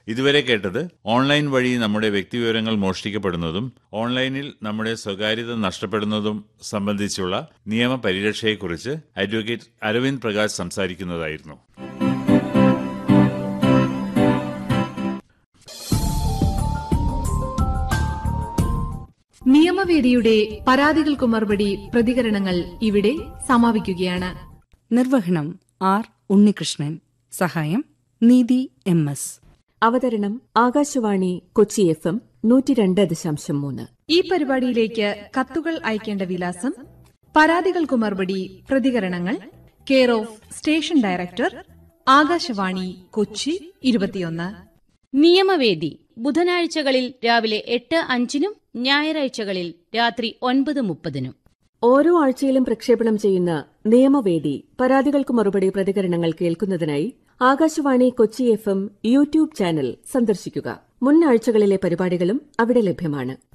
ഇതുവരെ കേട്ടത് ഓൺലൈൻ വഴി നമ്മുടെ വ്യക്തിവിവരങ്ങൾ മോഷ്ടിക്കപ്പെടുന്നതും ഓൺലൈനിൽ നമ്മുടെ സ്വകാര്യത നഷ്ടപ്പെടുന്നതും സംബന്ധിച്ചുള്ള നിയമപരിരക്ഷയെക്കുറിച്ച് അഡ്വക്കേറ്റ് അരവിന്ദ് പ്രകാശ് സംസാരിക്കുന്നതായിരുന്നു നിയമവേദിയുടെ പരാതികൾക്കു മറുപടി പ്രതികരണങ്ങൾ ഇവിടെ സമാപിക്കുകയാണ് നിർവഹണം ആർ ഉണ്ണികൃഷ്ണൻ സഹായം നീതി എം എസ് അവതരണം ആകാശവാണി കൊച്ചി എഫ് എം നൂറ്റി രണ്ട് ദശാംശം മൂന്ന് ഈ പരിപാടിയിലേക്ക് കത്തുകൾ അയക്കേണ്ട വിലാസം പരാതികൾക്കു മറുപടി പ്രതികരണങ്ങൾ care of station director Akashvani Kochi ഇരുപത്തിയൊന്ന് നിയമവേദി ബുധനാഴ്ചകളിൽ രാവിലെ എട്ട് അഞ്ചിനും ഞായറാഴ്ചകളിൽ രാത്രി ഒൻപത് മുപ്പതിനും ഓരോ ആഴ്ചയിലും പ്രക്ഷേപണം ചെയ്യുന്ന നിയമവേദി പരാതികൾക്ക് മറുപടി പ്രതികരണങ്ങൾ കേൾക്കുന്നതിനായി Akashvani Kochi F M YouTube channel സന്ദർശിക്കുക മുൻ ആഴ്ചകളിലെ പരിപാടികളും അവിടെ ലഭ്യമാണ്